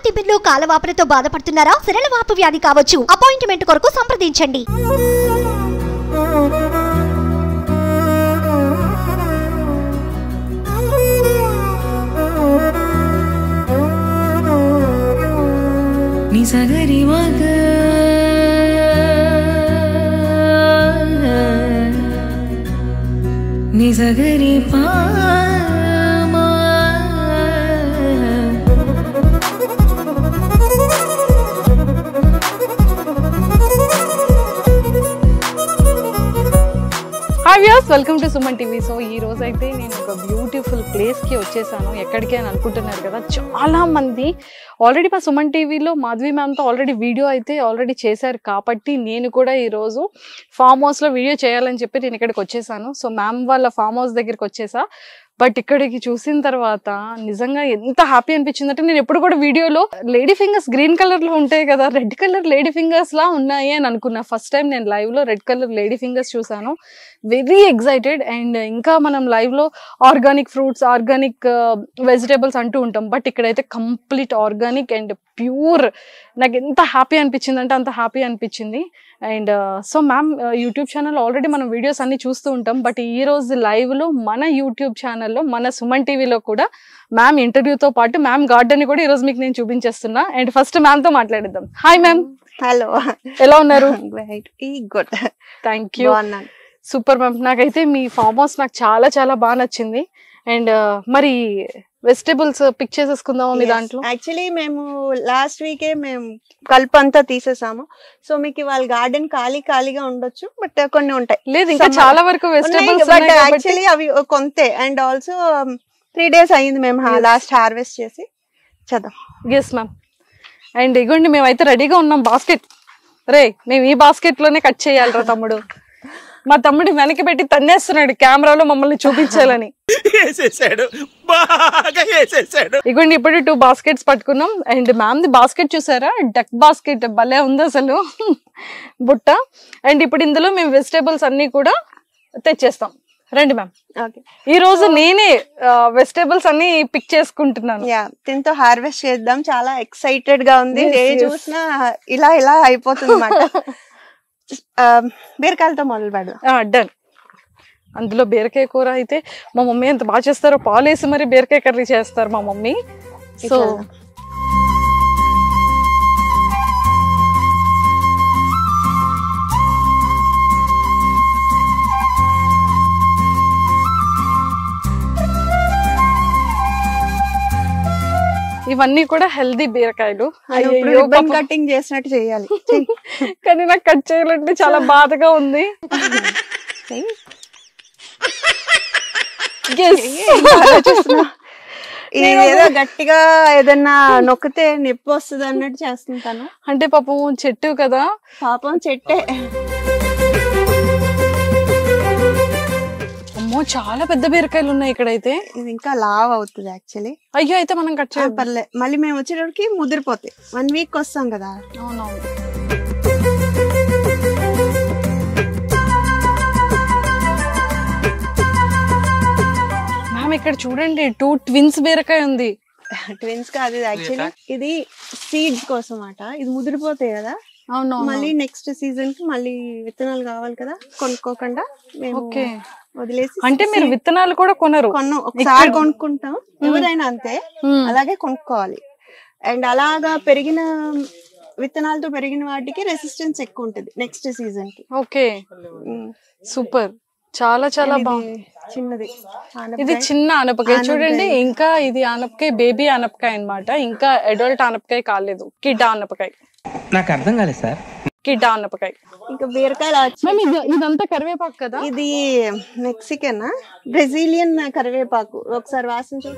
తిమ్మిర్లు కాలవాపులతో బాధపడుతున్నారా సిరల వాపు వ్యాధి కావచ్చు అపాయింట్మెంట్ కొరకు సంప్రదించండి నిజగరి మగ నిజగరి పామా hi views welcome to Suman TV so ఈ రోజు అయితే నేను ఒక బ్యూటిఫుల్ ప్లేస్కి వచ్చేసాను ఎక్కడికి అని అనుకుంటున్నారు కదా చాలా మంది ఆల్రెడీ మా సుమన్ టీవీలో మాధవి మ్యామ్తో ఆల్రెడీ వీడియో అయితే ఆల్రెడీ చేశారు కాబట్టి నేను కూడా ఈరోజు ఫామ్ హౌస్లో వీడియో చేయాలని చెప్పి నేను ఇక్కడికి వచ్చేసాను సో మ్యామ్ వాళ్ళ ఫామ్ హౌస్ దగ్గరికి వచ్చేసా బట్ ఇక్కడికి చూసిన తర్వాత నిజంగా ఎంత హ్యాపీ అనిపించింది అంటే నేను ఎప్పుడు కూడా వీడియోలో లేడీ ఫింగర్స్ గ్రీన్ కలర్ లో ఉంటాయి కదా రెడ్ కలర్ లేడీ ఫింగర్స్ లా ఉన్నాయి అని అనుకున్నా ఫస్ట్ టైం నేను లైవ్ లో రెడ్ కలర్ లేడీ ఫింగర్స్ చూసాను వెరీ ఎక్సైటెడ్ అండ్ ఇంకా మనం లైవ్ లో ఆర్గానిక్ ఫ్రూట్స్ ఆర్గానిక్ వెజిటేబుల్స్ అంటూ ఉంటాం బట్ ఇక్కడైతే కంప్లీట్ ఆర్గానిక్ అండ్ ప్యూర్ నాకు ఎంత హ్యాపీ అనిపించింది అంటే అంత హ్యాపీ అనిపించింది and so ma'am YouTube channel already మనం వీడియోస్ అన్ని చూస్తూ ఉంటాం బట్ ఈ రోజు లైవ్ లో మన యూట్యూబ్ ఛానల్లో మన సుమన్ టీవీలో కూడా మ్యామ్ ఇంటర్వ్యూతో పాటు మ్యామ్ గార్డెన్ కూడా ఈ రోజు మీకు నేను చూపించేస్తున్నా అండ్ ఫస్ట్ మ్యామ్ తో మాట్లాడిద్దాం హాయ్ మ్యామ్ హలో ఎలా ఉన్నారు గ్రేట్ ఈ గుడ్ థ్యాంక్ యూ బాగున్నాను సూపర్ మ్యామ్ నాకైతే మీ ఫామ్ హౌస్ నాకు చాలా చాలా బాగా నచ్చింది అండ్ మరి వెజిటేబుల్స్ పిక్ చేసేసుకుందామా మీ దాంట్లో యాక్చువల్లీ మేము లాస్ట్ వీకే మేము కలుపు అంతా తీసేసాము సో మీకు ఇవాళ గార్డెన్ ఖాళీ ఖాళీగా ఉండొచ్చు బట్ కొన్ని ఉంటాయి లేదు ఇంకా Summer. చాలా వరకు వెజిటేబుల్స్ బట్ యాక్చువల్లీ అవి కొంతే అండ్ ఆల్సో త్రీ డేస్ అయ్యింది మేము Yes. లాస్ట్ హార్వెస్ట్ చేసి చదువు ఎస్ మ్యామ్ అండ్ ఇగోండి మేమైతే రెడీగా ఉన్నాం బాస్కెట్ రే మేము ఈ బాస్కెట్ లోనే కట్ చేయాలిరా తమ్ముడు మా తమ్ముడు వెనక్కి పెట్టి తన్నేస్తున్నాడు కెమెరాలో మమ్మల్ని చూపించాలని వేసేసాడు బాగా వేసేసాడు ఇగోండి ఇప్పుడు టూ బాస్కెట్స్ పట్టుకున్నాం అండ్ మ్యామ్ ది బాస్కెట్ చూసారా డక్ బాస్కెట్ భలే ఉంది అసలు బుట్ట అండ్ ఇప్పుడు ఇందులో మేము వెజిటేబుల్స్ అన్ని కూడా తెచ్చేస్తాం రండి మ్యామ్ ఓకే ఈ రోజు నేనే వెజిటేబుల్స్ అన్ని పిక్ చేసుకుంటున్నాను యా దీంతో హార్వెస్ట్ చేద్దాం చాలా ఎక్సైటెడ్ గా ఉంది Yes, ఏ yes. చూసినా ఇలా ఇలా అయిపోతుంది అన్నమాట బీరకాయలతో మొదలు పెడదాం డన్ అందులో బీరకాయ కూర అయితే మా మమ్మీ ఎంత బాగా చేస్తారో పాలేసి మరి బీరకాయ కర్రీ చేస్తారు మా మమ్మీ సో ఇట్లా. ఇవన్నీ కూడా హెల్దీ బీరకాయలు ఇప్పుడు అయ్యయ్యో, రిబ్బన్ పాపం. కటింగ్ చేసినట్టు చేయాలి చెయ్. కానీ నాకు కట్ చేయాలంటే చాలా బాధగా ఉంది చెయ్. Yes. ఏంటి ఆలోచిస్తున్నావ్? ఇది ఏదో గట్టిగా ఏదన్నా నొక్కితే నొప్పి వస్తుంది అన్నట్టు చేస్తుంటాను అంటే పాపం చెట్టు కదా పాపం చెట్టే అమ్మో చాలా పెద్ద బీరకాయలు ఉన్నాయి ఇక్కడైతే ఇది ఇంకా లావ్ అవుతుంది యాక్చువల్లీ అయ్యో అయితే మనం కట్ చేయాలి పర్లే మళ్ళీ మేము వచ్చేటప్పటికి ముదిరిపోతాయి వన్ వీక్ వస్తాం కదా అవునవును మ్యామ్ ఇక్కడ చూడండి టూ ట్విన్స్ బీరకాయ ఉంది ట్విన్స్ కాదు ఇది యాక్చువల్లీ ఇది సీడ్స్ కోసం అట ఇది ముదిరిపోతాయి కదా అవును మళ్ళీ నెక్స్ట్ సీజన్ కి మళ్ళీ విత్తనాలు కావాలి కదా కొనుక్కోకుండా మేము ఓకే వదిలేసి అంటే మీరు విత్తనాలు కూడా కొనరు కొన్నాం ఒకసారి కొనుక్కుంటాం ఎవరైనా అంతే మ్మ్. అలాగే కొనుక్కోవాలి అండ్ అలాగా పెరిగిన విత్తనాలతో పెరిగిన వాటికి రెసిస్టెన్స్ ఎక్కువ ఉంటుంది నెక్స్ట్ సీజన్ కి ఓకే మ్మ్. సూపర్ చాలా చాలా ఇది బాగుంది చిన్నది ఇది చిన్న ఆనపకాయ చూడండి ఇంకా ఇది ఆనపకాయ బేబీ ఆనపకాయ అన్నమాట ఇంకా అడల్ట్ ఆనపకాయ కాలేదు కిడ్ ఆనపకాయ నాకు అర్థం కాలేదు సార్ కిడ్ ఆనపకాయ ఇంకా బీరకాయలు వచ్చి మ్యామ్ ఇది ఇదంతా కరివేపాకు కదా ఇది మెక్సికన్ బ్రెజిలియన్ కరివేపాకు ఒకసారి వాసన చూ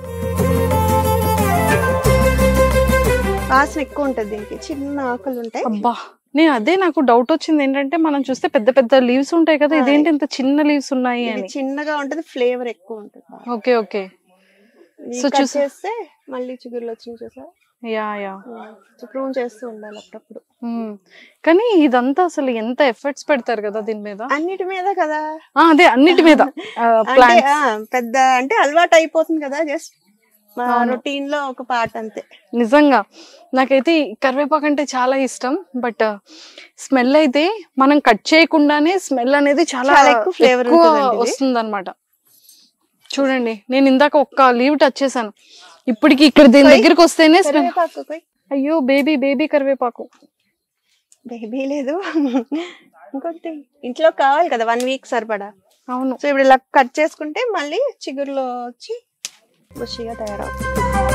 వాసన ఎక్కువ ఉంటది దీనికి చిన్న ఆకులు ఉంటాయి అబ్బా నేను అదే నాకు డౌట్ వచ్చింది ఏంటంటే మనం చూస్తే పెద్ద పెద్ద లీవ్స్ ఉంటాయి కదా ఇదేంటి ఇంత చిన్న లీవ్స్ ఉన్నాయి ఇది అని చిన్నగా ఉంటది ఫ్లేవర్ ఎక్కువ ఉంటుంది ఓకే ఓకే ఇది So cut చూసా- చేస్తే మళ్ళీ చిగురులు వచ్చింది చూసా యా యా ప్రూవ్ చేస్తూ ఉండాలి అప్పుడప్పుడు మ్మ్. కానీ ఇదంతా అసలు ఎంత ఎఫర్ట్స్ పెడతారు కదా దీని మీద అన్నిటి మీద కదా ఆ, అదే అన్నిటి మీద అంటే ప్లాంట్స్ ఆ, పెద్ద అంటే అలవాటు అయిపోతుంది కదా జస్ట్ మా అవును. రొటీన్ లో ఒక పార్ట్ అంతే నిజంగా నాకైతే ఈ కరివేపాకు అంటే చాలా ఇష్టం బట్ స్మెల్ అయితే మనం కట్ చేయకుండానే స్మెల్ అనేది చాలా చాలా ఎక్కువ flavor ఎక్కువ ఉంటుందండి ఇది. వస్తుంది అనమాట చూడండి నేను ఇందాక ఒక్క లీవ్ టచ్ చేశాను ఇప్పటికి ఇక్కడ దీని కొయ్. దగ్గరికి వస్తేనే స్మెల్ కరివేపాకు కొయ్. అయ్యో బేబీ బేబీ కరివేపాకు బేబీ లేదు ఇంకోటి ఇంట్లో కావాలి కదా వన్ వీక్ సరిపడా అవును సో ఇప్పుడు ఇలా కట్ చేసుకుంటే మళ్ళీ చిగురులో వచ్చి బుషిగా తయారవుతుంది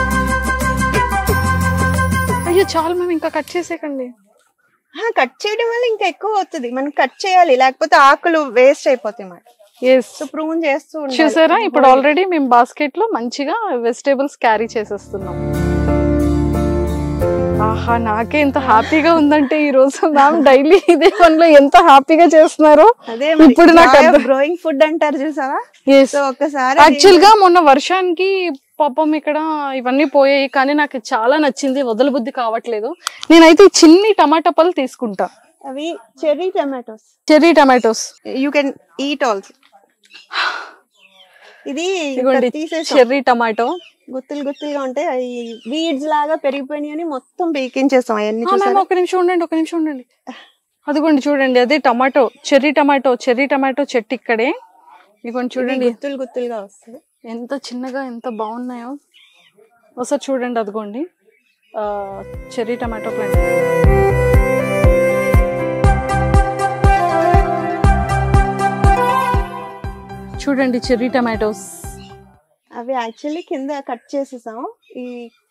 అయ్యో చాలు మేము ఇంకా కట్ చేసేకండి కట్ చేయడం వల్ల ఇంకా ఎక్కువ అవుతుంది మనం కట్ చేయాలి లేకపోతే ఆకులు వేస్ట్ అయిపోతాయి మాట ఎస్ సో ప్రూన్ చేస్తూ ఉండాలి. చూసారా ఇప్పుడు ఆల్రెడీ మేము బాస్కెట్ లో మంచిగా వెజిటేబుల్స్ క్యారీ చేసేస్తున్నాం ఆహా నాకే ఎంత హ్యాపీగా ఉందంటే ఈ రోజు మ్యామ్ డైలీ ఇదే పనిలో ఎంత హ్యాపీగా చేస్తున్నారు అదే ఇప్పుడు నాకు అర్థం- గ్రోయింగ్ ఫుడ్ అంటారు చూసావా ఎస్ సో ఒక్కసారి యాక్చువల్ గా మొన్న వర్షానికి పాపం ఇక్కడ ఇవన్నీ పోయాయి కానీ నాకు చాలా నచ్చింది వదలబుద్ధి కావట్లేదు నేనైతే ఈ చిన్ని టమాటా పళ్ళు తీసుకుంటా అవి cherry tomatoes cherry tomatoes you can eat also ఇది ఇదిగోండి తీసేసాం చెర్రీ టమాటో గుత్తులు గుత్తులుగా ఉంటాయి అవి వీడ్స్ లాగా పెరిగిపోయినాయి అని మొత్తం బీకించేస్తాం అవన్నీ మ్యామ్ చూసారా ఒక నిమిషం ఉండండి ఒక నిమిషం ఉండండి అదిగోండి చూడండి అదే tomato cherry tomato cherry tomato చెట్టు ఇక్కడే ఇదిగోండి ఇవి చూడండి గుత్తులు గుత్తులుగా వస్తాయి ఎంత చిన్నగా ఎంత బాగున్నాయో ఒకసారి చూడండి అదిగోండి ఆ, చెర్రీ టమాటో ప్లాంట్ చూడండి చెర్రీ టమాటోస్ అవి యాక్చువల్లీ కింద కట్ చేసేసాం ఈ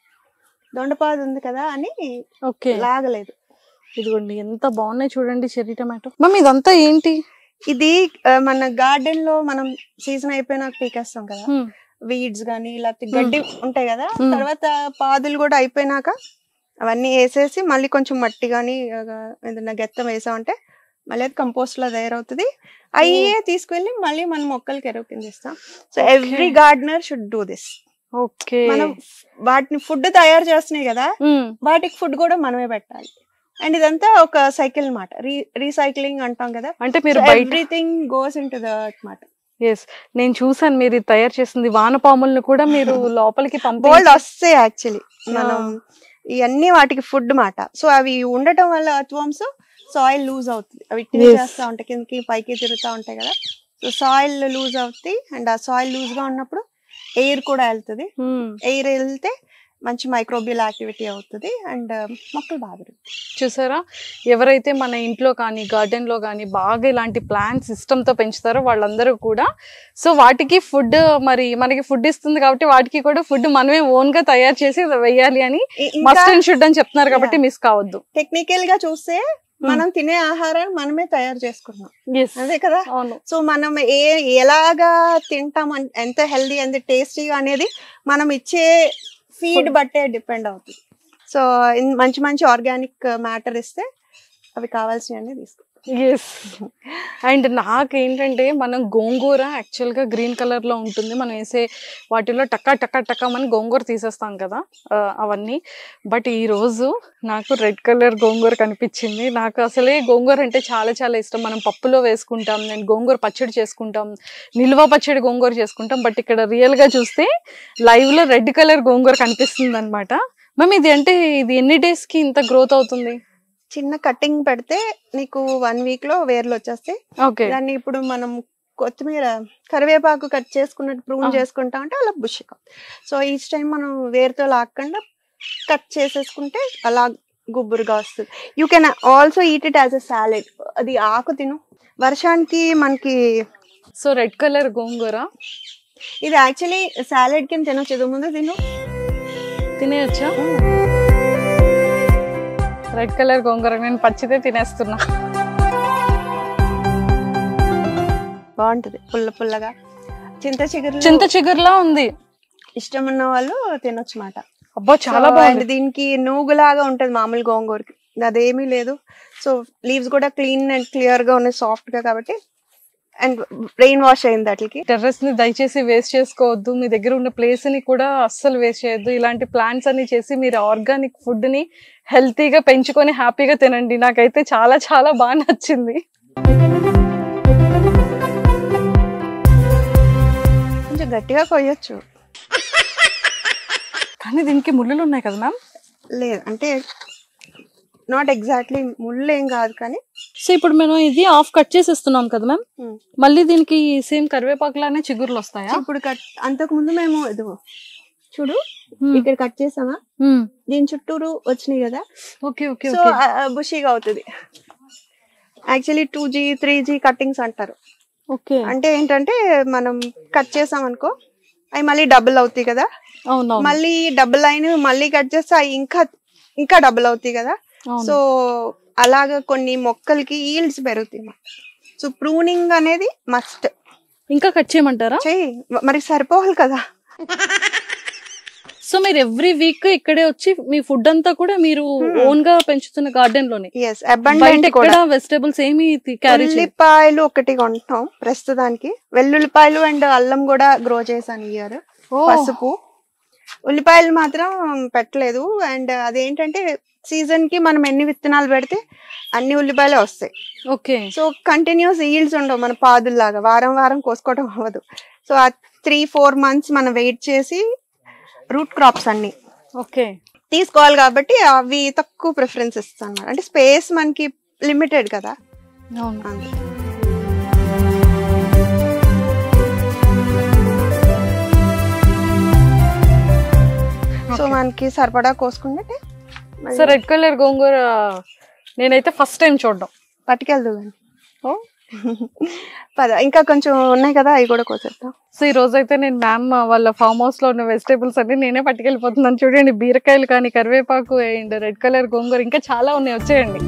దొండపాదు ఉంది కదా అని ఓకే లాగలేదు ఇదిగోండి ఎంత బాగున్నాయి చూడండి చెర్రీ టమాటో మమ్మీ ఇదంతా ఏంటి ఇది ఆ, మన గార్డెన్ లో మనం సీజన్ అయిపోయినాక పీకేస్తాం కదా హ్మ్. వీడ్స్ గానీ లేకపోతే గడ్డి ఉంటాయి కదా Hmm. తర్వాత పాదులు కూడా అయిపోయినాక అవన్నీ వేసేసి మళ్ళీ కొంచెం మట్టి కానీ ఏదైనా గెత్తం వేసామంటే మళ్ళీ అది కంపోస్ట్ లా తయారవుతుంది అయ్యే తీసుకువెళ్ళి మళ్ళీ మనం మొక్కలకి ఎరువు కింద ఇస్తాం so Okay. Every gardener should do this okay మనం వాటిని ఫుడ్ తయారు చేస్తున్నాయి కదా హ్మ్. వాటికి ఫుడ్ కూడా మనమే పెట్టాలి అండ్ ఇదంతా ఒక సైకిల్ మాట రీ రీసైక్లింగ్ అంటాం కదా అంటే మీరు బయట everything goes in to that మాట ఎస్ నేను చూసాను మీరు ఇది తయారు చేసింది వానపాములను కూడా మీరు లోపలికి పంపి బోల్డ్ వస్తాయి యాక్చువల్లీ మనం ఇవన్నీ వాటికి ఫుడ్ మాట సో అవి ఉండటం వల్ల అత్వాంస్ సాయిల్ లూజ్ అవుతుంది అవి టిల్ Yes. చేస్తా ఉంటాయి కిందకి పైకి తిరుగుతూ ఉంటాయి కదా సో సాయిల్ లూజ్ అవుతాయి అండ్ ఆ సాయిల్ లూజ్ గా ఉన్నప్పుడు ఎయిర్ కూడా వెళ్తుంది హ్మ్. ఎయిర్ వెళ్తే మంచి మైక్రోబియల్ యాక్టివిటీ అవుతుంది అండ్ మొక్కలు బాగా పెరుగుతాయి. చూసారా ఎవరైతే మన ఇంట్లో కానీ గార్డెన్ లో కానీ బాగా ఇలాంటి ప్లాంట్స్ ఇష్టంతో పెంచుతారో వాళ్ళందరూ కూడా సో వాటికి ఫుడ్ మరి మనకి ఫుడ్ ఇస్తుంది కాబట్టి వాటికి కూడా ఫుడ్ మనమే ఓన్ గా తయారు చేసి వేయాలి అని ఇ- ఇంకా మస్ట్ అండ్ షుడ్ అని చెప్తున్నారు కాబట్టి మిస్ కావద్దు టెక్నికల్ గా చూస్తే మనం తినే ఆహారాన్ని మనమే తయారు చేసుకుంటున్నాం ఎస్ అదే కదా అవును సో మనం ఏ ఎలాగా తింటాం అన్- ఎంత హెల్దీ ఎంత టేస్టీగా అనేది మనం ఇచ్చే ఫీడ్ బట్టే డిపెండ్ అవుతుంది సో ఇన్- మంచి మంచి ఆర్గానిక్ మ్యాటర్ ఇస్తే అవి కావాల్సినవన్నీ తీసుకో ఎస్ అండ్ నాకేంటంటే మనం గోంగూర యాక్చువల్గా గ్రీన్ కలర్ లో ఉంటుంది మనం వేసే వాటిలో టక్కా టక్కా టక్కా అని గోంగూర తీసేస్తాం కదా ఆ, అవన్నీ బట్ ఈ రోజు నాకు రెడ్ కలర్ గోంగూర కనిపించింది నాకు అసలే గోంగూర అంటే చాలా చాలా ఇష్టం మనం పప్పులో వేసుకుంటాం నేను గోంగూర పచ్చడి చేసుకుంటాం నిల్వ పచ్చడి గోంగూర చేసుకుంటాం బట్ ఇక్కడ రియల్ గా చూస్తే లైవ్ లో రెడ్ కలర్ గోంగూర కనిపిస్తుంది అనమాట మ్యామ్ ఇది అంటే ఇది ఎన్ని డేస్ కి ఇంత గ్రోత్ అవుతుంది చిన్న కటింగ్ పెడితే నీకు వన్ వీక్ లో వేర్లు వచ్చేస్తాయి ఓకే దాన్ని ఇప్పుడు మనం కొత్తిమీర కరివేపాకు కట్ చేసుకున్నట్టు ప్రూన్ ఆ. చేసుకుంటా ఉంటే అలా బుషిక సో ఈచ్ టైం మనం వేరుతో లాక్కుండా కట్ చేసేసుకుంటే అలా గుబ్బురుగా వస్తుంది you can also eat it as a salad అది ఆకు తిను వర్షానికి మనకి సో రెడ్ కలర్ గోంగూర ఇది యాక్చువల్లీ సాలెడ్ కింద తినొచ్చు ఇది ముందు తిను తినేయచ్చా రెడ్ కలర్ గోంగూర నేను పచ్చిదే తినేస్తున్నా బాగుంటది పుల్ల పుల్లగా చింత చిగురు చింత చిగురులా ఉంది ఇష్టం ఉన్న వాళ్ళు తినొచ్చు మాట అబ్బా చాలా So, and బాగుంది దీనికి నూగులాగా ఉంటది మామూలు గోంగూరకి అదేమీ లేదు సో లీవ్స్ కూడా క్లీన్ అండ్ క్లియర్ గా ఉన్నాయి సాఫ్ట్ గా కాబట్టి అండ్ రెయిన్ వాష్ అయింది వాటికి టెర్రస్ ని దయచేసి వేస్ట్ చేసుకోవద్దు మీ దగ్గర ఉన్న ప్లేస్ ని కూడా అస్సలు వేస్ట్ చేయొద్దు ఇలాంటి ప్లాంట్స్ అన్ని చేసి మీరు ఆర్గానిక్ ఫుడ్ ని హెల్తీగా పెంచుకొని హ్యాపీగా తినండి నాకైతే చాలా చాలా బాగా నచ్చింది కొంచెం గట్టిగా కొయ్యొచ్చు కానీ దీనికి ముళ్ళులు ఉన్నాయి కదా మ్యామ్ లేదు అంటే నాట్ ఎగ్జాక్ట్లీ ముళ్ళు ఏం కాదు కానీ సో ఇప్పుడు మనం ఇది ఆఫ్ కట్ చేసేస్తున్నాం కదా మ్యామ్ Hmm. మళ్ళీ దీనికి సేమ్ కరివేపాకు లానే చిగుర్లు వస్తాయా ఇప్పుడు కట్ అంతకు ముందు మేము ఇదిగో చూడు Hmm. ఇక్కడ కట్ చేసామా Hmm. దీని చుట్టూరు వచ్చినాయి కదా ఓకే ఓకే సో ఓకే బుషీగా అవుతుంది actually two G three G cuttings అంటారు ఓకే అంటే ఏంటంటే మనం కట్ చేసాం అనుకో అవి మళ్ళీ డబుల్ అవుతాయి కదా అవునవును మళ్ళీ డబుల్ అయిన మళ్ళీ కట్ చేస్తే అవి ఇంకా ఇంకా డబుల్ అవుతాయి కదా అవును. సో అలాగా కొన్ని మొక్కలకి ఈల్డ్స్ పెరుగుతాయి సో ప్రూనింగ్ అనేది మస్ట్ ఇంకా కట్ చేయమంటారా చెయ్యి మరి సరిపోవాలి కదా సో మీరు ఎవ్రీ వీక్ ఇక్కడే వచ్చి మీ ఫుడ్ అంతా కూడా మీరు ఓన్ గా పెంచుతున్న గార్డెన్ లోనే ఎస్ బయట అబండెంట్ ఎక్కడ కూడా వెజిటేబుల్స్ ఏమి క్యారీ ఉల్లిపాయలు ఒకటి కొంటాం ప్రస్తుతానికి వెల్లుల్లిపాయలు అండ్ అల్లం కూడా గ్రో చేశాను ఇయర్ పసుపు ఉల్లిపాయలు మాత్రం పెట్టలేదు అండ్ అదేంటంటే సీజన్ కి మనం ఎన్ని విత్తనాలు పెడితే అన్ని ఉల్లిపాయలే వస్తాయి ఓకే సో కంటిన్యూస్ ఈల్డ్స్ ఉండవు మన పాదుల్లాగా వారం వారం కోసుకోవడం అవ్వదు సో ఆ త్రీ ఫోర్ మంత్స్ మనం వెయిట్ చేసి రూట్ క్రాప్స్ అన్ని ఓకే తీసుకోవాలి కాబట్టి అవి తక్కువ ప్రిఫరెన్స్ ఇస్తాను అన్నమాట. అంటే స్పేస్ మనకి లిమిటెడ్ కదా అవును అందుకే. సో మనకి సరిపడా కోసుకుంటే సో రెడ్ కలర్ గోంగూర నేనైతే ఫస్ట్ టైం చూడడం పట్టుకెళ్దు పద ఇంకా కొంచెం ఉన్నాయి కదా అవి కూడా కోసేద్దాం సో ఈ రోజు అయితే నేను మ్యామ్ వాళ్ళ ఫామ్ హౌస్ లో ఉన్న వెజిటేబుల్స్ అన్ని నేనే పట్టుకెళ్ళిపోతున్నాను చూడండి బీరకాయలు కానీ కరివేపాకు అండ్ రెడ్ కలర్ గోంగూర ఇంకా చాలా ఉన్నాయి వచ్చేయండి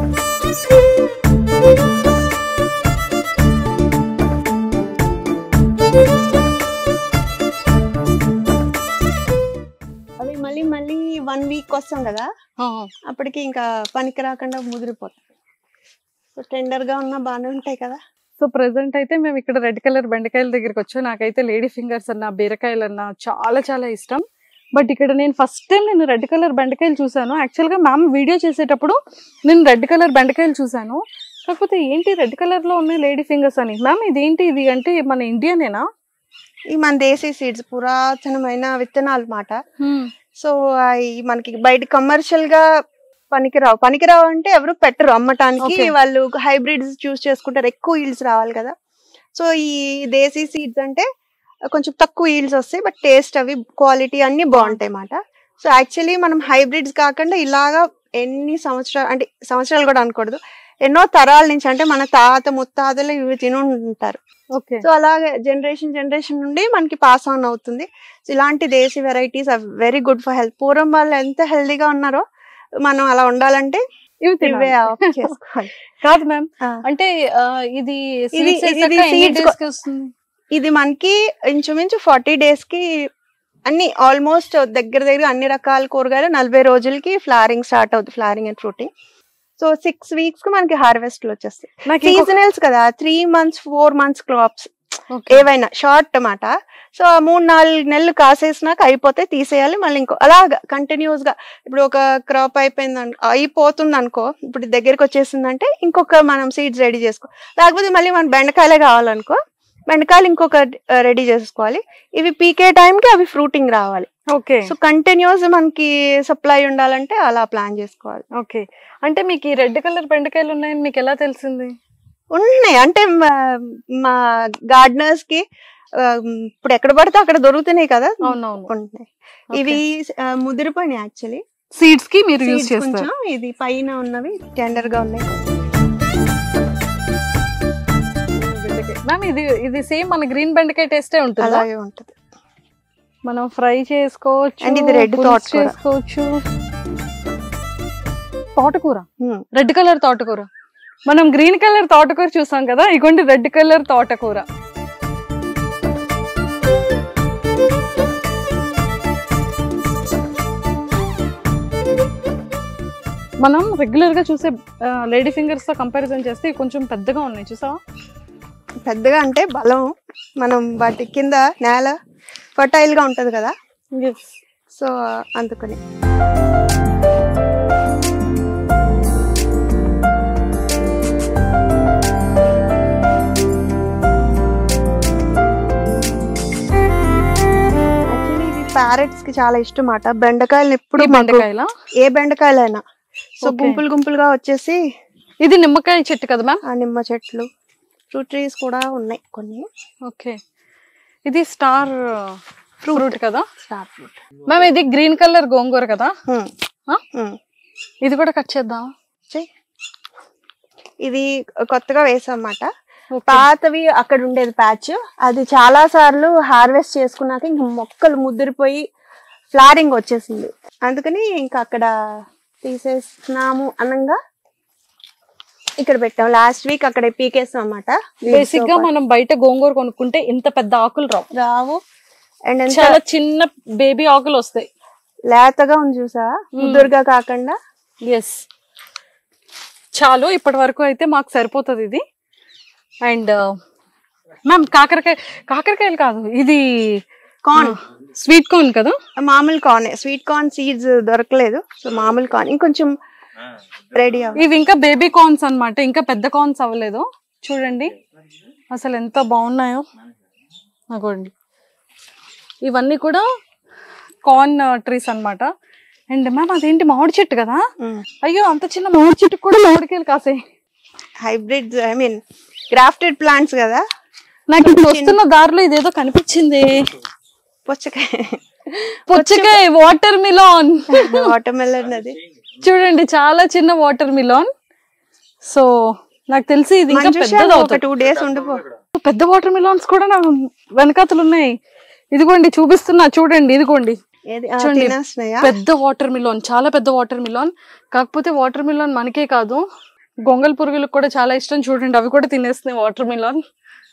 అవి మళ్ళీ మళ్ళీ వన్ వీక్ వస్తాం కదా అప్పటికి ఇంకా పనికి రాకుండా ముదిరిపోతాయి సో టెండర్ గా ఉన్నా బాగానే ఉంటాయి కదా సో ప్రెసెంట్ అయితే మేము ఇక్కడ రెడ్ కలర్ బెండకాయల దగ్గరికి వచ్చాం నాకైతే లేడీ ఫింగర్స్ అన్న బీరకాయలు అన్న చాలా చాలా ఇష్టం బట్ ఇక్కడ నేను ఫస్ట్ టైం నేను రెడ్ కలర్ బెండకాయలు చూసాను యాక్చువల్గా మ్యామ్ వీడియో చేసేటప్పుడు నేను రెడ్ కలర్ బెండకాయలు చూసాను కాకపోతే ఏంటి రెడ్ కలర్ లో ఉన్నాయి లేడీ ఫింగర్స్ అని మ్యామ్ ఇదేంటి ఇది అంటే మన ఇండియనేనా ఈ మన దేశీ సీడ్స్ పురాతనమైన విత్తనాలు మాట సో అవి మనకి బయట కమర్షియల్ గా పనికిరావు పనికిరావు అంటే ఎవరు పెట్టరు అమ్మటానికి Okay. వాళ్ళు హైబ్రిడ్స్ చూస్ చేసుకుంటారు ఎక్కువ ఈల్డ్స్ రావాలి కదా సో ఈ దేశీ సీడ్స్ అంటే కొంచెం తక్కువ ఈల్డ్స్ వస్తాయి బట్ టేస్ట్ అవి క్వాలిటీ అన్ని బాగుంటాయి అన్నమాట సో యాక్చువల్లీ మనం హైబ్రిడ్స్ కాకుండా ఇలాగా ఎన్ని సంవత్సరాలు అంటే సంవత్సరాలు కూడా అనకూడదు ఎన్నో తరాల నుంచి అంటే మన తాత ముత్తాతలు ఇవి తిని ఉంటారు ఓకే సో అలాగే జనరేషన్ జనరేషన్ నుండి మనకి పాస్ ఆన్ అవుతుంది సో ఇలాంటి desi varieties are very good for health పూర్వం వాళ్ళు ఎంత హెల్తీగా ఉన్నారో మనం అలా ఉండాలంటే ఇవి ఇవే తినాలి. ఆప్ చేసుకోవాలి కాదు మ్యామ్ ఆ. అంటే ఆ, ఇది ఇది- seeds ఇది వేసాక ఎన్ని seeds days కి వస్తుంది ఇది మనకి ఇంచుమించు ఫార్టీ డేస్ కి అన్ని ఆల్మోస్ట్ దగ్గర దగ్గర అన్ని రకాల కూరగాయలు నలభై రోజులకి ఫ్లారింగ్ స్టార్ట్ అవుతుంది flowering and fruiting so six weeks కి మనకి హార్వెస్ట్ వచ్చేస్తాయి నాకు ఇంకొక- సీజనల్స్ కదా three months four months crops Okay. ఏవైనా షార్ట్ అన్నమాట సో ఆ మూడు నాలుగు నెలలు కాసేసినాక అయిపోతే తీసేయాలి మళ్ళీ ఇంకో అలాగా కంటిన్యూస్ గా ఇప్పుడు ఒక క్రాప్ అయిపోయింది అనుకో అయిపోతుంది అనుకో ఇప్పుడు దగ్గరికి వచ్చేసిందంటే ఇంకొక మనం సీడ్స్ రెడీ చేసుకో లేకపోతే మళ్ళీ మన బెండకాయలే కావాలనుకో బెండకాయలు ఇంకొక రెడీ చేసుకోవాలి ఇవి పీకే టైంకి అవి ఫ్రూటింగ్ రావాలి ఓకే సో కంటిన్యూస్ మనకి సప్లై ఉండాలంటే అలా ప్లాన్ చేసుకోవాలి ఓకే అంటే మీకు ఈ రెడ్ కలర్ బెండకాయలు ఉన్నాయని మీకు ఎలా తెలిసింది ఉన్నాయి అంటే మా- మా గార్డెనర్స్ కి ఆ, ఇప్పుడు ఎక్కడ పడితే అక్కడ దొరుకుతున్నాయి కదా అవునవును ఉంటున్నాయి ఇవి ఆ, ముదిరిపోయినాయి యాక్చువల్లీ సీడ్స్ కి మీరు యూజ్ చేస్తారు కొంచెం ఇది పైన ఉన్నవి టెండర్ గా ఉన్నాయి మ్యామ్ ఇది ఇది సేమ్ మన గ్రీన్ బెండకాయ టేస్టే ఉంటుంది అలాగే ఉంటది మనం ఫ్రై చేసుకోవచ్చు And ఇది red పులుసు తోటకూర. చేసుకోవచ్చు తోటకూర Hmm. రెడ్ కలర్ తోటకూర మనం గ్రీన్ కలర్ తోటకూర చూసాం కదా ఇగోండి రెడ్ కలర్ తోటకూర మనం రెగ్యులర్ గా చూసే లేడీ ఫింగర్స్ తో కంపారిజన్ చేస్తే ఇవి కొంచెం పెద్దగా ఉన్నాయి చూసావా పెద్దగా అంటే బలం మనం వాటి కింద నేల ఫర్టైల్ గా ఉంటది కదా సో అందుకని యాక్చువల్లీ ఇది క్యారెట్స్ కి చాలా ఇష్టం అన్నమాట బెండకాయలు ఎప్పుడు ఈ మాకు బెండకాయలా ఏ బెండకాయలైనా సో Okay. గుంపులు గుంపులుగా వచ్చేసి ఇది నిమ్మకాయ చెట్టు కదా మ్యామ్ ఆ నిమ్మ చెట్లు ఫ్రూట్ ట్రీస్ కూడా ఉన్నాయి కొన్ని ఓకే ఇది స్టార్ ఫ్రూట్ కదా స్టార్ ఫ్రూట్ మ్యామ్ ఇది గ్రీన్ కలర్ గోంగూర కదా ఆ? ఇది కూడా కట్ చేద్దాం ఇది కొత్తగా వేసామన్నమాట పాతవి అక్కడ ఉండేది ప్యాచ్ అది చాలా సార్లు హార్వెస్ట్ చేసుకున్నాక ఇంక మొక్కలు ముదిరిపోయి ఫ్లారింగ్ వచ్చేసింది అందుకని ఇంకా అక్కడ తీసేస్తున్నాము అనంగా ఇక్కడ పెట్టాం లాస్ట్ వీక్ అక్కడ పీకేస్తాం అన్నమాట బేసిక్ గా మనం బయట గోంగూర కొనుక్కుంటే ఇంత పెద్ద ఆకులు రావు రావు అండ్ ఎంత చాలా చిన్న బేబీ ఆకులు వస్తాయి లేతగా ఉంది చూసా ముదురుగా కాకుండా ఎస్ చాలు ఇప్పటి వరకు అయితే మాకు సరిపోతుంది ఇది అండ్ మ్యామ్ కాకరకాయ కాకరకాయలు కాదు ఇది కార్న్ స్వీట్ కార్న్ కదా మామూలు కార్న్ స్వీట్ కార్న్ సీడ్స్ దొరకలేదు సో మామూలు కార్న్ ఇంకొంచెం రెడీ అవ్వ ఇవి ఇంకా బేబీ కార్న్స్ అన్నమాట ఇంకా పెద్ద కార్న్స్ అవ్వలేదు చూడండి అసలు ఎంత బాగున్నాయో అగోండి ఇవన్నీ కూడా కార్న్ ట్రీస్ అన్నమాట అండ్ మ్యామ్ అదేంటి మామిడి చెట్టు కదా అయ్యో అంత చిన్న మామిడి చెట్టుకు కూడా మామిడికాయలు కాసాయి hybrid I mean grafted plants కదా నాకు ఇప్పుడు వస్తున్న దారిలో ఇదేదో కనిపించింది పుచ్చకాయ పుచ్చకాయ వాటర్ మిలాన్ వాటర్ మెలన్ అది చూడండి చాలా చిన్న వాటర్ మిలాన్ సో నాకు తెలిసి ఇది ఇంకా మంజుష, పెద్దది ఒక అవుతుంది టూ డేస్ ఉండిపో పెద్ద వాటర్ మిలాన్స్ కూడా నాకు వెనకాతలు ఉన్నాయి ఇదిగోండి చూపిస్తున్నా చూడండి ఇదిగోండి ఏది ఆ, చూడండి. తినేస్తున్నాయా పెద్ద వాటర్ మిలాన్ చాలా పెద్ద వాటర్ మిలాన్ కాకపోతే వాటర్ మిలాన్ మనకే కాదు గొంగల్ పురుగులకు కూడా చాలా ఇష్టం చూడండి అవి కూడా తినేస్తున్నాయి వాటర్ మిలాన్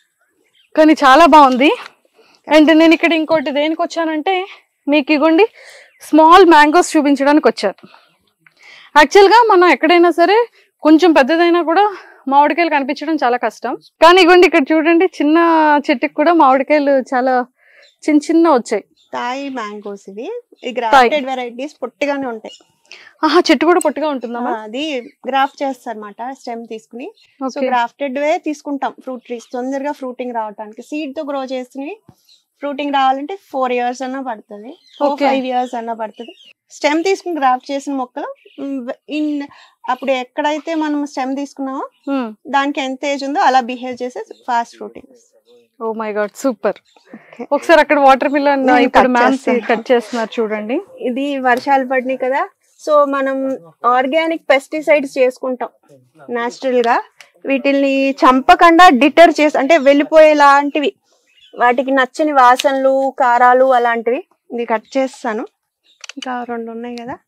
కానీ చాలా బాగుంది అండ్ నేను ఇక్కడ ఇంకోటి దేనికి వచ్చానంటే మీకు ఇగోండి స్మాల్ మ్యాంగోస్ చూపించడానికి వచ్చాను యాక్చువల్గా మనం ఎక్కడైనా సరే కొంచెం పెద్దదైనా కూడా మామిడికాయలు కనిపించడం చాలా కష్టం కానీ ఇగోండి ఇక్కడ చూడండి చిన్న చెట్టుకి కూడా మామిడికాయలు చాలా చిన్న చిన్న వచ్చాయి తాయి మ్యాంగోస్ ఇవి ఈ గ్రాఫ్టెడ్ వెరైటీస్ పొట్టిగానే ఉంటాయి ఆహా చెట్టు కూడా పొట్టిగా ఉంటుందా ఆ, అది గ్రాఫ్ట్ చేస్తారన్నమాట స్టెమ్ తీసుకుని సో Okay. గ్రాఫ్టెడ్ వే తీసుకుంటాం ఫ్రూట్ ట్రీస్ తొందరగా ఫ్రూటింగ్ రావడానికి సీడ్ తో గ్రో చేసినవి ఫ్రూటింగ్ రావాలంటే ఫోర్ ఇయర్స్ అన్నా పడుతుంది ఫోర్ Okay. ఫైవ్ ఇయర్స్ అన్నా పడుతుంది స్టెమ్ తీసుకుని గ్రాఫ్ట్ చేసిన మొక్కలు ఇన్ అప్పుడు ఎక్కడైతే మనం స్టెమ్ తీసుకున్నామో Hmm. దానికి ఎంత ఏజ్ ఉందో అలా బిహేవ్ చేసే fast fruiting oh my god super ఒకసారి అక్కడ వాటర్ మిలన్ నేను ఇప్పుడు cut మ్యామ్ చేస్తాను. కట్ చేస్తున్నారు చూడండి ఇది వర్షాలు పడినాయి కదా సో మనం ఆర్గానిక్ పెస్టిసైడ్స్ చేసుకుంటాం న్యాచురల్ గా వీటిల్ని చంపకుండా డిటర్ చేసి అంటే వెళ్ళిపోయేలాంటివి వాటికి నచ్చని వాసనలు కారాలు అలాంటివి ఇది కట్ చేస్తాను ఇంకా రెండు ఉన్నాయి కదా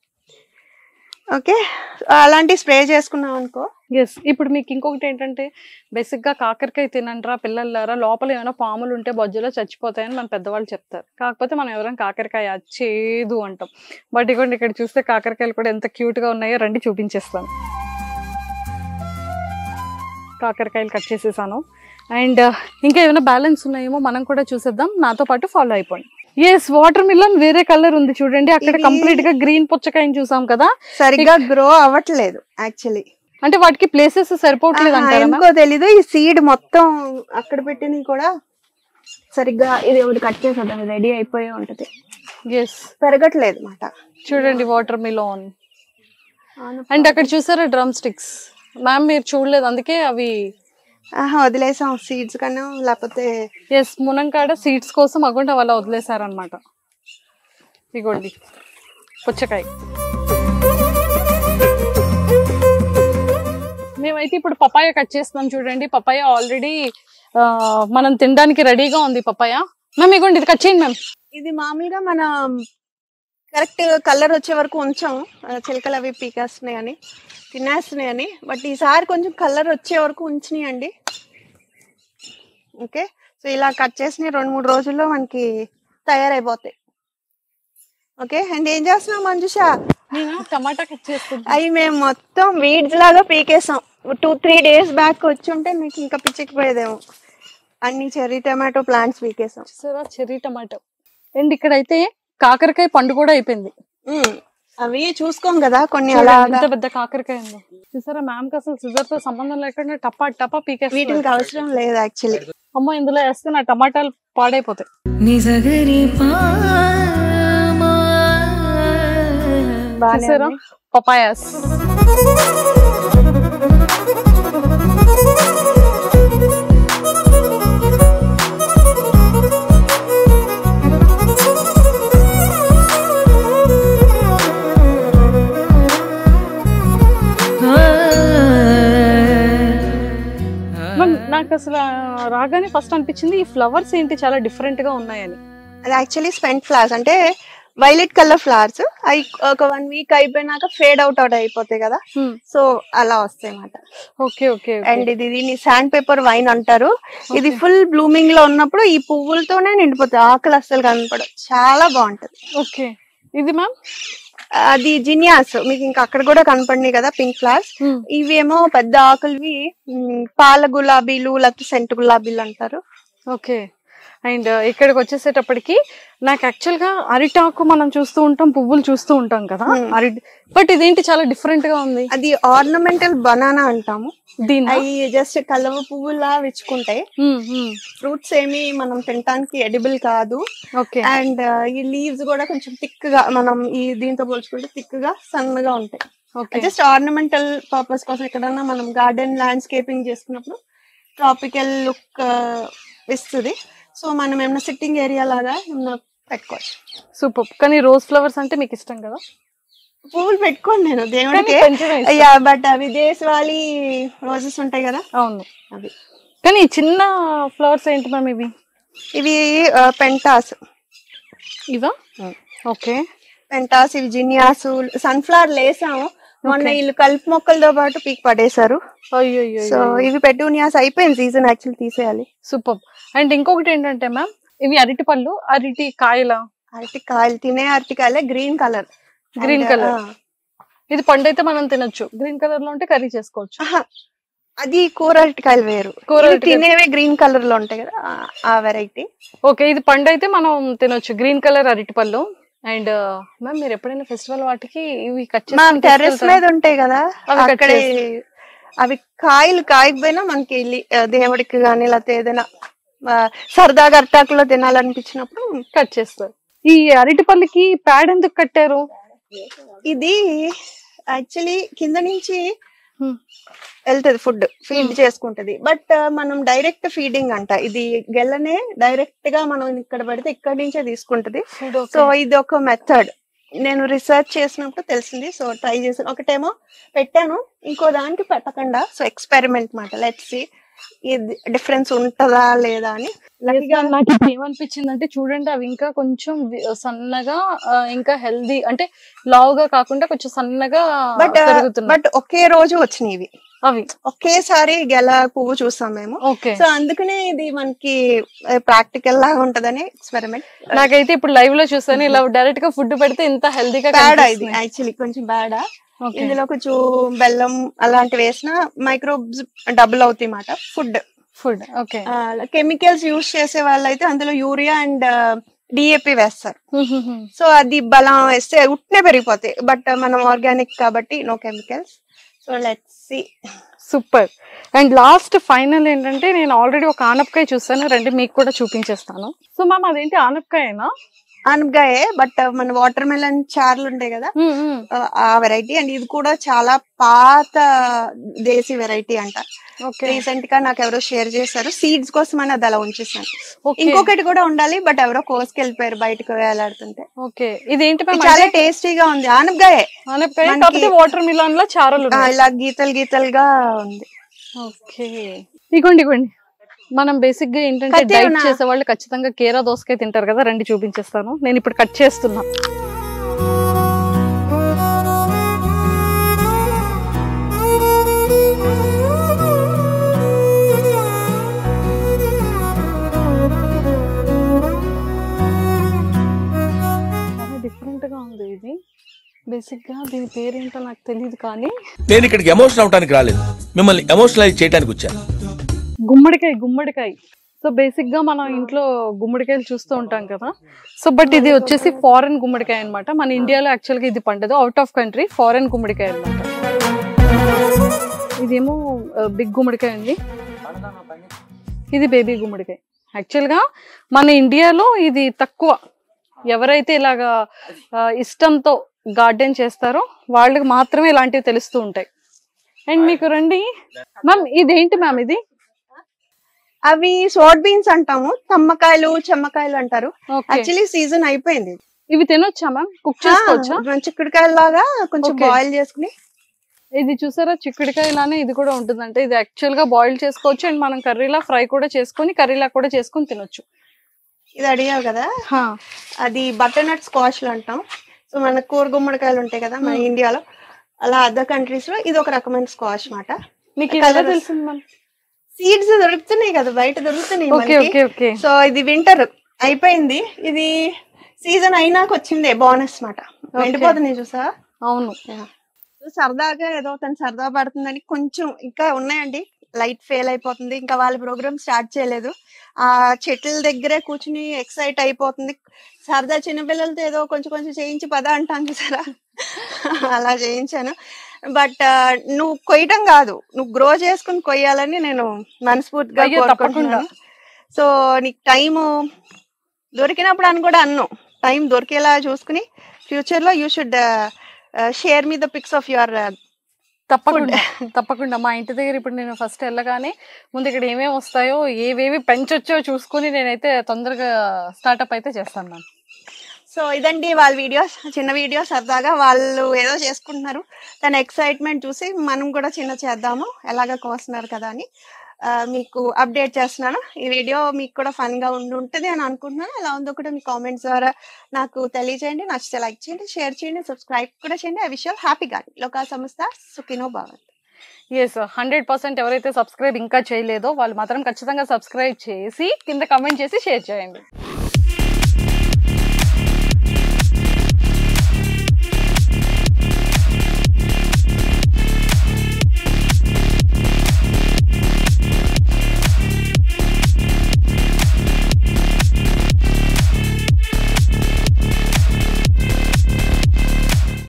ఓకే అలాంటి స్ప్రే చేసుకున్నాం అనుకో ఎస్ ఇప్పుడు మీకు ఇంకొకటి ఏంటంటే బేసిక్ గా కాకరకాయ తినండిరా పిల్లలారా లోపల ఏమైనా పాములు ఉంటే బొజ్జలో చచ్చిపోతాయని మన పెద్దవాళ్ళు చెప్తారు కాకపోతే మనం ఎవరైనా కాకరకాయ చేదు అంటాం బట్ ఇగోండి ఇక్కడ చూస్తే కాకరకాయలు కూడా ఎంత క్యూట్ గా ఉన్నాయో రండి చూపించేస్తాను కాకరకాయలు కట్ చేసేసాను అండ్ ఇంకా ఏమైనా బ్యాలెన్స్ ఉన్నాయేమో మనం కూడా చూసేద్దాం నాతో పాటు ఫాలో అయిపోండి ఎస్ వాటర్ మిలన్ వేరే కలర్ ఉంది చూడండి అక్కడ ఇది- కంప్లీట్ గా గ్రీన్ పుచ్చకాయని చూసాం కదా సరిగ్గా గ్రో అవ్వట్లేదు యాక్చువల్లీ అంటే వాటికి ప్లేసెస్ సరిపోవట్లేదు అంటారా ma'am? ఎందుకో తెలీదు ఈ సీడ్ మొత్తం అక్కడ పెట్టినవి కూడా సరిగ్గా ఇది ఒకటి కట్ చేసేద్దాం రెడీ అయిపోయి ఉంటది ఎస్ పెరగట్లేదు మాట చూడండి వాటర్ మిలోన్ అండ్ అక్కడ చూసారా డ్రమ్ స్టిక్స్ మ్యామ్ మీరు చూడలేదు అందుకే అవి ఆహా వదిలేసాం సీడ్స్ కన్నా లేకపోతే ఎస్ మునంకాడ సీడ్స్ కోసం అగుంట అలా వదిలేశారనమాట ఇగోండి పుచ్చకాయ మేమైతే ఇప్పుడు పపాయ కట్ చేస్తున్నాం చూడండి పపాయ ఆల్రెడీ మనం తినడానికి రెడీగా ఉంది పపాయ మ్యామ్ ఇగోండి ఇది కట్ చేయండి మ్యామ్ ఇది మామూలుగా మన కరెక్ట్ కలర్ వచ్చే వరకు ఉంచాం ఆ, చిలకలు అవి పీకేస్తున్నాయి అని తినేస్తున్నాయి అని బట్ ఈసారి కొంచెం కలర్ వచ్చే వరకు ఉంచినాయండి ఓకే సో ఇలా కట్ చేసిన రెండు మూడు రోజుల్లో మనకి తయారైపోతాయి ఓకే అండ్ ఏం చేస్తున్నాం మంజుష నేను టమాటా కట్ చేస్తున్నాను అవి మేము మొత్తం వీడ్స్ లాగా పీకేసాం టూ త్రీ డేస్ బ్యాక్ వచ్చి ఉంటే మీకు ఇంకా పిచ్చికిపోయేదేమో అన్ని చెర్రీ టమాటో ప్లాంట్స్ పీకేసాం చూసారా చెర్రీ టమాటో అండ్ ఇక్కడైతే కాకరకాయ పండు కూడా అయిపోయింది ఉమ్, అవి చూసుకోం కదా కొన్ని చూడండి, అలాగా ఎంత పెద్ద కాకరకాయ ఉందో చూసారా మ్యామ్ కి అసలు సిజర్ తో సంబంధం లేకుండా టపా టపా పీకేస్తుంది వీటికి అవసరం లేదు యాక్చువల్లీ అమ్మో ఇందులో వేస్తే నా టమాటాలు పాడైపోతాయి నిజగరి పామ బాగానే చూసారా ఉంది. పపాయాస్ నాకు అసలు ఆ రాగానే ఫస్ట్ అనిపించింది ఈ ఫ్లవర్స్ ఏంటి చాలా డిఫరెంట్ గా ఉన్నాయని అది యాక్చువల్లీ స్పెంట్ ఫ్లవర్స్ అంటే వైలెట్ కలర్ ఫ్లవర్స్ అవి ఒక వన్ వీక్ అయిపోయినాక ఫేడ్ అవుట్ అవుట్ అయిపోతాయి కదా సో అలా వస్తాయి అన్నమాట ఓకే ఓకే అండ్ ఇది దీన్ని శాండ్ పేపర్ వైన్ అంటారు ఇది ఫుల్ బ్లూమింగ్ లో ఉన్నప్పుడు ఈ పువ్వులతోనే నిండిపోతాయి ఆకులు అస్సలు కనపడవు చాలా బాగుంటది ఓకే ఇది మ్యామ్ అది జినియాస్ మీకు ఇంకా అక్కడ కూడా కనపడినాయి కదా పింక్ ఫ్లవర్స్ ఇవేమో పెద్ద ఆకులవి మ్, పాల గులాబీలు లేకపోతే సెంటు గులాబీలు అంటారు ఓకే అండ్ ఇక్కడికి వచ్చేసేటప్పటికి నాకు యాక్చువల్ గా అరిటాకు మనం చూస్తూ ఉంటాం పువ్వులు చూస్తూ ఉంటాం కదా Hmm. అరిటి బట్ ఇదేంటి చాలా డిఫరెంట్ గా ఉంది అది ఆర్నమెంటల్ బనానా అంటాము దీని అవి జస్ట్ కలవ పువ్వులా విచ్చుకుంటాయి ఫ్రూట్స్ ఏమి మనం తినడానికి ఎడిబుల్ కాదు ఓకే అండ్ ఈ లీవ్స్ కూడా కొంచెం థిక్ గా మనం ఈ దీంతో పోల్చుకుంటే థిక్ గా సన్నగా ఉంటాయి ఓకే జస్ట్ ఆర్నమెంటల్ పర్పస్ కోసం ఎక్కడన్నా మనం గార్డెన్ ల్యాండ్స్కేపింగ్ చేసుకున్నప్పుడు ట్రాపికల్ లుక్ ఇస్తుంది సో మనం ఏమైనా సిట్టింగ్ ఏరియా లాగా ఏమైనా పెట్టుకోవచ్చు సూపర్ కానీ రోజ్ ఫ్లవర్స్ అంటే మీకు ఇష్టం కదా పువ్వులు పెట్టుకోండి నేను కానీ దేవుడికి పెంచడం ఇష్టం. అయ్యా బట్ అవి దేశవాళీ రోజెస్ ఉంటాయి కదా అవును అవి కానీ ఈ చిన్న ఫ్లవర్స్ ఏంటి మ్యామ్ ఇవి ఇవి పెంటాస్ ఇవా Hmm. ఓకే పెంటాస్ ఇవి జినియాస్ సన్ఫ్లవర్ లేసాము మొన్న Okay. వీళ్ళు కలుపు మొక్కలతో పాటు పీక్ పడేశారు అయ్యో సో ఇవి పెట్టునియాస్ అయిపోయింది సీజన్ యాక్చువల్ తీసేయాలి సూపర్ అండ్ ఇంకొకటి ఏంటంటే మ్యామ్ ఇవి అరటి పళ్ళు అరటి కాయల అరటి కాయలు తినే అరటికాయలే గ్రీన్ కలర్ Green colour. ఇది పండు అయితే మనం తినొచ్చు గ్రీన్ కలర్ లో ఉంటే కర్రీ చేసుకోవచ్చు అది కూర అరటికాయలు వేరు కూర ఇవి అరటికాయలు. తినేవే గ్రీన్ కలర్ లో ఉంటాయి కదా ఆ- ఆ వెరైటీ ఓకే ఇది పండు అయితే మనం తినొచ్చు గ్రీన్ కలర్ అరటి పళ్ళు అండ్ మ్యామ్ మీరు ఎప్పుడైనా ఫెస్టివల్ వాటికి ఇవి కట్ మా టెర్రస్ మీద ఉంటాయి కదా అవి cut అక్కడే అవి కాయలు కాయకపోయినా మనకి ఇల్లి- ఆ, దేవుడికి కానీ లేకపోతే ఏదైనా ఆ, సరదాగా అరటాకులో తినాలనిపించినప్పుడు కట్ చేస్తారు ఈ అరటి పళ్ళకి ప్యాడ్ ఎందుకు కట్టారు ఇది యాక్చువల్లీ కింద నుంచి Hmm. వెళ్తది ఫుడ్ ఫీడ్ చేసుకుంటది బట్ మనం డైరెక్ట్ ఫీడింగ్ అంట ఇది గెల్లనే డైరెక్ట్ గా మనం ఇక్కడ పెడితే ఇక్కడ నుంచే తీసుకుంటది సో ఇది ఒక మెథడ్ నేను రీసెర్చ్ చేసినప్పుడు తెలిసింది సో ట్రై చేసాను ఒకటేమో పెట్టాను ఇంకో దానికి పెట్టకుండా సో ఎక్స్పెరిమెంట్ మాట లెట్ సి ఇది డిఫరెన్స్ ఉంటదా లేదా అని లక్కీగా నాకు ఇప్పుడు ఏమనిపించింది అంటే చూడండి అవి ఇంకా కొంచెం వి- సన్నగా ఆ, ఇంకా హెల్దీ అంటే లావుగా కాకుండా కొంచెం సన్నగా బట్ పెరుగుతున్నాయి బట్ ఒకే రోజు వచ్చినాయి ఇవి అవి ఒకేసారి గెల పువ్వు చూస్తాం మేము ఓకే సో అందుకనే ఇది మనకి ప్రాక్టికల్ లాగా ఉంటదని ఎక్స్పెరిమెంట్ నాకైతే ఇప్పుడు లైవ్ లో చూసాను ఇలా డైరెక్ట్ గా ఫుడ్ పెడితే ఇంత హెల్దీగా బ్యాడ్ ఇది యాక్చువల్లీ కొంచెం బ్యాడా ఇందులో కొంచెం బెల్లం అలాంటివి వేసిన మైక్రోబ్స్ డబుల్ అవుతాయి మాట food food okay chemicals use చేసే వాళ్ళైతే అందులో యూరియా అండ్ డిఏపి వేస్తారు సో అది బలం వేస్తే ఉట్నే పెరిగిపోతాయి బట్ మనం ఆర్గానిక్ కాబట్టి no chemicals so let's see super and last final ఏంటంటే నేను ఆల్రెడీ ఒక ఆనపకాయ చూసాను రండి మీకు కూడా చూపించేస్తాను సో మ్యామ్ అదేంటి ఆనపకాయనా అనపకాయే బట్ మన వాటర్ మెలన్ చార్లు ఉంటాయి కదా ఆ, ఆ వెరైటీ అండ్ ఇది కూడా చాలా పాత దేశీ వెరైటీ అంట ఓకే రీసెంట్ గా నాకు ఎవరో షేర్ చేశారు సీడ్స్ కోసం అని అది అలా ఉంచేసాను ఓకే ఇంకొకటి కూడా ఉండాలి బట్ ఎవరో కోసుకెళ్ళిపోయారు బయటకు వేలాడుతుంటే ఓకే ఇదేంటి ఇది మ్యామ్ చాలా టేస్టీగా ఉంది ఆనపకాయే ఆనపకాయ మనకి- కాకపోతే వాటర్ మిలాన్ లో చారలు ఆ, ఉన్నాయి ఇలా గీతలు గీతలుగా ఉంది ఓకే ఇగోండి ఇగోండి మనం బేసిక్ గా ఏంటంటే కత్తి డైట్ ఏమన్నా? చేసే వాళ్ళు ఖచ్చితంగా కేరా దోసకాయ తింటారు కదా రండి చూపించేస్తాను నేను ఇప్పుడు కట్ చేస్తున్నా చాలా డిఫరెంట్ గా ఉంది ఇది బేసిక్ గా దీని పేరేంటో నాకు తెలియదు కానీ నేను ఇక్కడికి ఎమోషన్ అవడానికి రాలేదు మిమ్మల్ని ఎమోషనలైజ్ చేయడానికి వచ్చాను గుమ్మడికాయ గుమ్మడికాయ సో బేసిక్ గా మనం ఇంట్లో గుమ్మడికాయలు చూస్తూ ఉంటాం కదా సో బట్ ఇది వచ్చేసి ఫారెన్ గుమ్మడికాయ అన్నమాట మన ఇండియాలో యాక్చువల్ గా ఇది పండదు అవుట్ ఆఫ్ కంట్రీ ఫారెన్ గుమ్మడికాయ అన్నమాట ఇదేమో బిగ్ గుమ్మడికాయ ఉంది ఇది బేబీ గుమ్మడికాయ యాక్చువల్ గా మన ఇండియాలో ఇది తక్కువ ఎవరైతే ఇలాగా ఆ, ఇష్టంతో గార్డెన్ చేస్తారో వాళ్ళకి మాత్రమే ఇలాంటివి తెలుస్తూ ఉంటాయి అండ్ మీకు రండి మ్యామ్ ఇదేంటి మ్యామ్ ఇది అవి సోడ్ బీన్స్ అంటాము తమ్మకాయలు చెమ్మకాయలు అంటారు ఓకే యాక్చువల్లీ సీజన్ అయిపోయింది ఇవి తినొచ్చా మ్యామ్ కుక్ చేసుకోవచ్చా ఆ, చిక్కుడుకాయల లాగా కొంచెం Okay. బాయిల్ చేసుకుని ఇది చూసారా చిక్కుడుకాయ ఇలానే ఇది కూడా ఉంటుందంటే ఇది యాక్చువల్ గా బాయిల్ చేసుకోవచ్చు అండ్ మనం కర్రీలా ఫ్రై కూడా చేసుకొని కర్రీలా కూడా చేసుకొని తినొచ్చు ఇది అడిగావు కదా హా. అది బటర్నట్ స్క్వాష్ అంటాం సో మన కూర గుమ్మడికాయలు ఉంటాయి కదా మన ఇండియాలో అలా అదర్ కంట్రీస్ లో ఇది ఒక రకమైన స్క్వాష్ మాట మీకు ఇది ఎలా Colours. తెలిసింది మ్యామ్ సీడ్స్ దొరుకుతున్నాయి కదా బయట దొరుకుతున్నాయి ఓకే మనకి. ఓకే ఓకే సో ఇది వింటర్ అయిపోయింది ఇది సీజన్ అయినాక వచ్చిందే బోనస్ మాట ఎండిపోతున్నాయి చూసా అవును సరదాగా ఏదో తను సరదా పడుతుందని కొంచెం ఇంకా ఉన్నాయండి లైట్ ఫెయిల్ అయిపోతుంది ఇంకా వాళ్ళ ప్రోగ్రామ్ స్టార్ట్ చేయలేదు ఆ చెట్ల దగ్గరే కూర్చుని ఎక్సైట్ అయిపోతుంది సరదా చిన్నపిల్లలతో ఏదో కొంచెం కొంచెం చేయించి పద అంటాం చూసారా అలా చేయించాను బట్ నువ్వు కొయ్యటం కాదు నువ్వు గ్రో చేసుకుని కొయ్యాలని నేను మనస్ఫూర్తిగా అయ్యో, కోరుకుంటున్నాను సో నీకు టైము దొరికినప్పుడు అని కూడా అన్ను టైం దొరికేలా చూసుకుని ఫ్యూచర్ లో you should share me the pics of your తప్పకుండా తప్పకుండా మా ఇంటి దగ్గర ఇప్పుడు నేను ఫస్ట్ వెళ్ళగానే ముందు ఇక్కడ ఏమేమి వస్తాయో ఏవేవి పెంచొచ్చో చూసుకొని నేనైతే తొందరగా స్టార్ట్అప్ అయితే చేస్తాను మ్యామ్ సో ఇదండి వాళ్ళ వీడియోస్ చిన్న వీడియో సరదాగా వాళ్ళు ఏదో చేసుకుంటున్నారు తన ఎక్సైట్మెంట్ చూసి మనం కూడా చిన్న చేద్దాము ఎలాగ కోస్తున్నారు కదా అని ఆ, మీకు అప్డేట్ చేస్తున్నాను ఈ వీడియో మీకు కూడా ఫన్ గా ఉండి ఉంటుంది అని అనుకుంటున్నాను ఎలా ఉందో కూడా మీ కామెంట్స్ ద్వారా నాకు తెలియజేయండి నచ్చితే లైక్ చేయండి షేర్ చేయండి సబ్స్క్రైబ్ కూడా చేయండి ఐ విష్ హ్యాపీగా లోకా సంస్థ సుఖినో భవన్ ఎస్ హండ్రెడ్ పర్సెంట్ ఎవరైతే సబ్స్క్రైబ్ ఇంకా చేయలేదో వాళ్ళు మాత్రం ఖచ్చితంగా సబ్స్క్రైబ్ చేసి కింద కమెంట్ చేసి షేర్ చేయండి